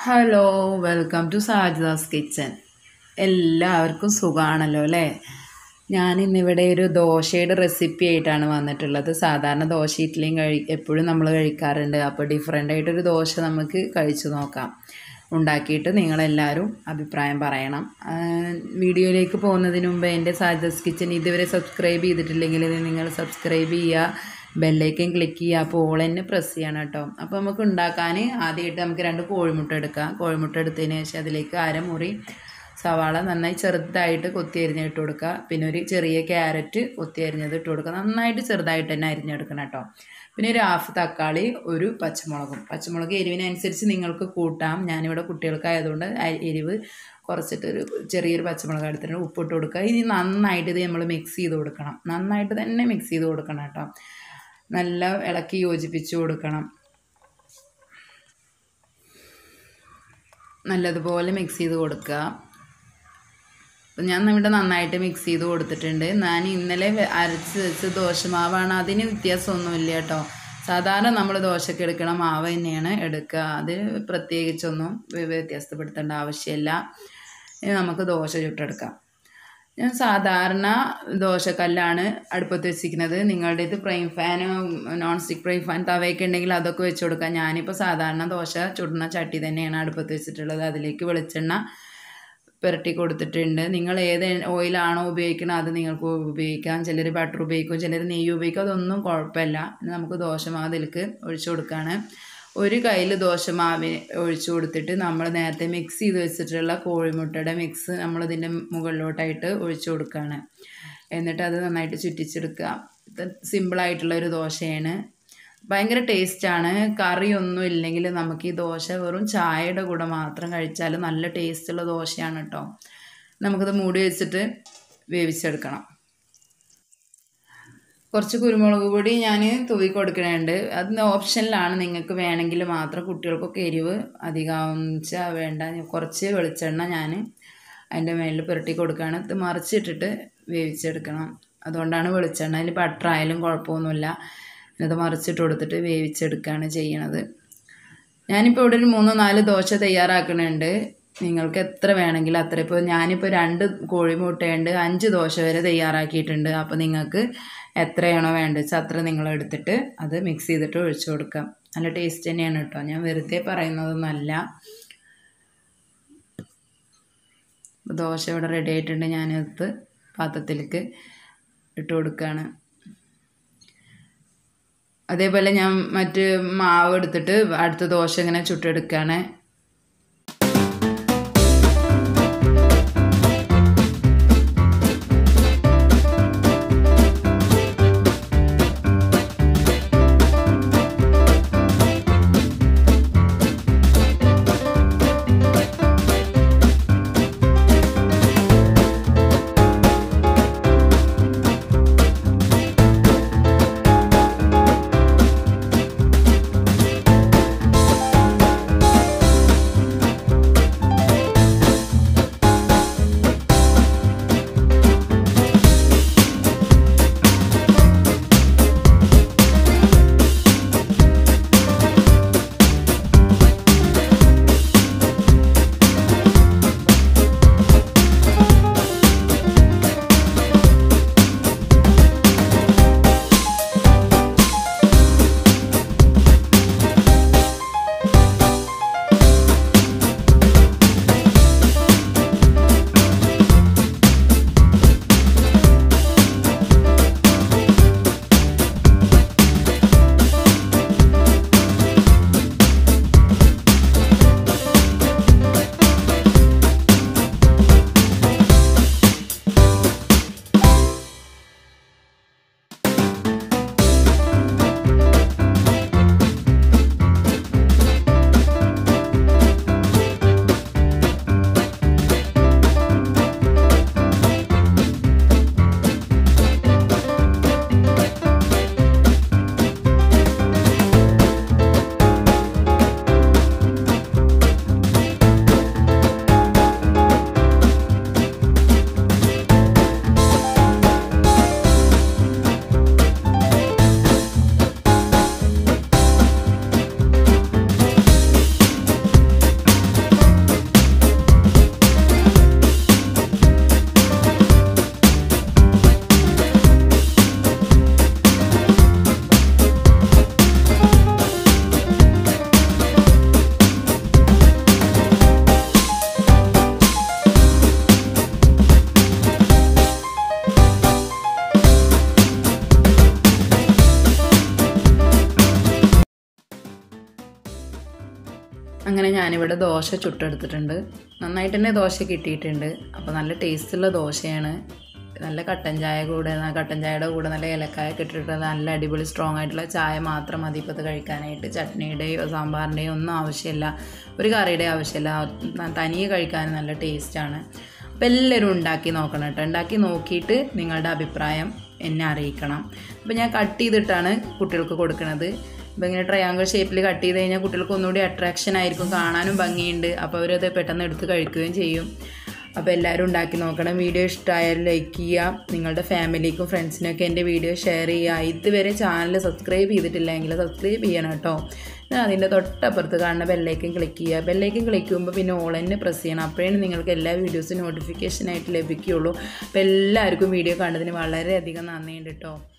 hello welcome to Sajida's kitchen എല്ലാവർക്കും സുഖമാണല്ലോ അല്ലേ ഞാൻ ഇന്നിവിടെ ഒരു ദോശയുടെ റെസിപ്പി ആയിട്ടാണ് വന്നിട്ടുള്ളത് സാധാരണ ദോശ ഇഡ്ഡലിയും കഴി എപ്പോഴും നമ്മൾ കഴിക്കാറുണ്ട് അപ്പോൾ ഡിഫറെൻ്റ് ആയിട്ടൊരു ദോശ നമുക്ക് കഴിച്ചു നോക്കാം ഉണ്ടാക്കിയിട്ട് നിങ്ങളെല്ലാവരും അഭിപ്രായം പറയണം ആ, വീഡിയോയിലേക്ക് പോകുന്നതിന് മുമ്പ് എൻ്റെ സാജിദാസ് കിച്ചൻ ഇതുവരെ സബ്സ്ക്രൈബ് ചെയ്തിട്ടില്ലെങ്കിൽ നിങ്ങൾ സബ്സ്ക്രൈബ് ചെയ്യുക ബെല്ലൈക്കൻ ക്ലിക്ക് ചെയ്യുക അപ്പോൾ ഓൾ തന്നെ പ്രസ് ചെയ്യണം കേട്ടോ അപ്പോൾ നമുക്ക് ഉണ്ടാക്കാൻ ആദ്യമായിട്ട് നമുക്ക് രണ്ട് കോഴിമുട്ട എടുക്കാം കോഴിമുട്ട എടുത്തതിന് ശേഷം അതിലേക്ക് അരമുറി സവാള നന്നായി ചെറുതായിട്ട് കൊത്തി അരിഞ്ഞ് ഇട്ട് കൊടുക്കുക പിന്നെ ഒരു ചെറിയ ക്യാരറ്റ് കൊത്തി അരിഞ്ഞത് ഇട്ട് കൊടുക്കുക നന്നായിട്ട് ചെറുതായിട്ട് തന്നെ അരിഞ്ഞെടുക്കണം കേട്ടോ പിന്നെ ഒരു ഹാഫ് തക്കാളി ഒരു പച്ചമുളകും പച്ചമുളക് എരിവിനനുസരിച്ച് നിങ്ങൾക്ക് കൂട്ടാം ഞാനിവിടെ കുട്ടികൾക്കായതുകൊണ്ട് അ- എരിവ് കുറച്ചിട്ട് ഒരു ചെറിയൊരു പച്ചമുളക് എടുത്തിട്ട് ഉപ്പിട്ട് കൊടുക്കുക ഇനി നന്നായിട്ട് ഇത് നമ്മൾ മിക്സ് ചെയ്ത് കൊടുക്കണം നന്നായിട്ട് തന്നെ മിക്സ് ചെയ്ത് കൊടുക്കണം കേട്ടോ നല്ല ഇളക്കി യോജിപ്പിച്ച് കൊടുക്കണം നല്ലതുപോലെ മിക്സ് ചെയ്ത് കൊടുക്കുക അപ്പം ഞാൻ ഇവിടെ നന്നായിട്ട് മിക്സ് ചെയ്ത് കൊടുത്തിട്ടുണ്ട് ഞാൻ ഇന്നലെ വെ- അരച്ച് വെച്ച് ദോശമാവാണ് അതിന് വ്യത്യാസമൊന്നുമില്ല കേട്ടോ സാധാരണ നമ്മൾ ദോശക്ക് എടുക്കണ മാവ് തന്നെയാണ് എടുക്കുക അത് പ്രത്യേകിച്ചൊന്നും വ്യ- വ്യത്യാസപ്പെടുത്തേണ്ട ആവശ്യമില്ല ഇനി നമുക്ക് ദോശ ചുട്ടെടുക്കാം ഞാൻ സാധാരണ ദോശക്കല്ലാണ് അടുപ്പത്ത് വെച്ചിരിക്കുന്നത് നിങ്ങളുടെ ഇത് fry pan non stick fry pan തവയൊക്കെ ഉണ്ടെങ്കിൽ അതൊക്കെ വെച്ച് കൊടുക്കാം ഞാനിപ്പോൾ സാധാരണ ദോശ ചുടുന്ന ചട്ടി തന്നെയാണ് അടുപ്പത്ത് വെച്ചിട്ടുള്ളത് അതിലേക്ക് വെളിച്ചെണ്ണ പുരട്ടി കൊടുത്തിട്ടുണ്ട് നിങ്ങൾ ഏത് ഓയിലാണോ ഉപയോഗിക്കുന്നത് അത് നിങ്ങൾക്ക് ഉപയോഗിക്കാം ചിലർ ബട്ടർ ഉപയോഗിക്കും ചിലർ നെയ്യ് ഉപയോഗിക്കും അതൊന്നും കുഴപ്പമില്ല ഇനി നമുക്ക് ദോശമാവ് അതിലേക്ക് ഒഴിച്ചു കൊടുക്കുകയാണ് ഒരു കയ്യിൽ ദോശമാവ് ഒഴിച്ചു കൊടുത്തിട്ട് നമ്മൾ നേരത്തെ മിക്സ് ചെയ്ത് വെച്ചിട്ടുള്ള കോഴിമുട്ടയുടെ മിക്സ് നമ്മളിതിൻ്റെ മുകളിലോട്ടായിട്ട് ഒഴിച്ചു കൊടുക്കുകയാണ് എന്നിട്ട് അത് നന്നായിട്ട് ചുറ്റിച്ചെടുക്കുക ഇത് സിമ്പിളായിട്ടുള്ള ഒരു ദോശയാണ് ഭയങ്കര ടേസ്റ്റാണ് കറിയൊന്നും ഇല്ലെങ്കിൽ നമുക്ക് ഈ ദോശ വെറും ചായയുടെ കൂടെ മാത്രം കഴിച്ചാൽ നല്ല ടേസ്റ്റുള്ള ദോശയാണ് കേട്ടോ നമുക്കത് മൂടി വെച്ചിട്ട് വേവിച്ചെടുക്കണം കുറച്ച് കുരുമുളക് പൊടി ഞാൻ തൂവി കൊടുക്കണുണ്ട് അത് ഓപ്ഷനിലാണ് നിങ്ങൾക്ക് വേണമെങ്കിൽ മാത്രം കുട്ടികൾക്കൊക്കെ എരിവ് അധികം വെച്ചാൽ വേണ്ട കുറച്ച് വെളിച്ചെണ്ണ ഞാൻ അതിൻ്റെ മേലിൽ പുരട്ടി കൊടുക്കുകയാണ് ഇത് മറിച്ചിട്ടിട്ട് വേവിച്ചെടുക്കണം അതുകൊണ്ടാണ് വെളിച്ചെണ്ണ അതിൽ ബട്ടർ ആയാലും കുഴപ്പമൊന്നുമില്ല ഇത് മറിച്ചിട്ട് കൊടുത്തിട്ട് വേവിച്ചെടുക്കുകയാണ് ചെയ്യണത് ഞാനിപ്പോൾ ഇവിടെ ഒരു മൂന്ന് നാല് ദോശ തയ്യാറാക്കുന്നുണ്ട് നിങ്ങൾക്ക് എത്ര വേണമെങ്കിലും അത്ര ഇപ്പോൾ ഞാനിപ്പോൾ രണ്ട് കോഴിമുട്ടയുണ്ട് അഞ്ച് ദോശ വരെ തയ്യാറാക്കിയിട്ടുണ്ട് അപ്പോൾ നിങ്ങൾക്ക് എത്രയാണോ വേണ്ടത് വെച്ചാൽ അത്ര നിങ്ങൾ എടുത്തിട്ട് അത് മിക്സ് ചെയ്തിട്ട് ഒഴിച്ചു കൊടുക്കാം നല്ല ടേസ്റ്റ് തന്നെയാണ് കേട്ടോ ഞാൻ വെറുതെ പറയുന്നതൊന്നുമല്ല അപ്പോൾ ദോശ ഇവിടെ റെഡി ആയിട്ടുണ്ട് ഞാനത് പാത്രത്തിലേക്ക് ഇട്ട് കൊടുക്കുകയാണ് അതേപോലെ ഞാൻ മറ്റ് മാവ് എടുത്തിട്ട് അടുത്ത ദോശ ഇങ്ങനെ ചുട്ടെടുക്കുകയാണ് അങ്ങനെ ഞാനിവിടെ ദോശ ചുട്ടെടുത്തിട്ടുണ്ട് നന്നായിട്ട് തന്നെ ദോശ കിട്ടിയിട്ടുണ്ട് അപ്പോൾ നല്ല ടേസ്റ്റുള്ള ദോശയാണ് നല്ല കട്ടൻ ചായ കൂടെ ആ കട്ടൻ ചായയുടെ കൂടെ നല്ല ഏലക്കായ ഇട്ടിട്ട് നല്ല അടിപൊളി സ്ട്രോങ് ആയിട്ടുള്ള ചായ മാത്രം മതി ഇപ്പോൾ ഇത് കഴിക്കാനായിട്ട് ചട്നിയുടെയോ സാമ്പാറിൻ്റെയോ ഒന്നും ആവശ്യമില്ല ഒരു കറിയുടെ ആവശ്യമില്ല തനിയെ കഴിക്കാൻ നല്ല ടേസ്റ്റാണ് അപ്പോൾ എല്ലാവരും ഉണ്ടാക്കി നോക്കണം കേട്ടോ ഉണ്ടാക്കി നോക്കിയിട്ട് നിങ്ങളുടെ അഭിപ്രായം എന്നെ അറിയിക്കണം അപ്പോൾ ഞാൻ കട്ട് ചെയ്തിട്ടാണ് കുട്ടികൾക്ക് കൊടുക്കുന്നത് അപ്പോൾ ഇങ്ങനെ ട്രയാങ്കിൾ ഷേപ്പിൽ കട്ട് ചെയ്ത് കഴിഞ്ഞാൽ കുട്ടികൾക്ക് ഒന്നുകൂടി അട്രാക്ഷൻ ആയിരിക്കും കാണാനും ഭംഗിയുണ്ട് അപ്പോൾ അവരത് പെട്ടെന്ന് എടുത്ത് കഴിക്കുകയും ചെയ്യും അപ്പോൾ എല്ലാവരും ഉണ്ടാക്കി നോക്കണം വീഡിയോ ഇഷ്ടമായാൽ ലൈക്ക് ചെയ്യുക നിങ്ങളുടെ ഫാമിലിക്കും ഫ്രണ്ട്സിനൊക്കെ എൻ്റെ വീഡിയോ ഷെയർ ചെയ്യുക ഇതുവരെ ചാനൽ സബ്സ്ക്രൈബ് ചെയ്തിട്ടില്ലെങ്കിൽ സബ്സ്ക്രൈബ് ചെയ്യണം കേട്ടോ അതിൻ്റെ തൊട്ടപ്പുറത്ത് കാണുന്ന ബെല്ലൈക്കൻ ക്ലിക്ക് ചെയ്യുക ബെല്ലൈക്കൻ ക്ലിക്ക് ചെയ്യുമ്പോൾ പിന്നെ ഓൾ തന്നെ പ്രസ് ചെയ്യണം അപ്പോഴേ നിങ്ങൾക്ക് എല്ലാ വീഡിയോസും നോട്ടിഫിക്കേഷനായിട്ട് ലഭിക്കുകയുള്ളൂ അപ്പോൾ എല്ലാവർക്കും വീഡിയോ കണ്ടതിന് വളരെയധികം നന്ദിയുണ്ട് കേട്ടോ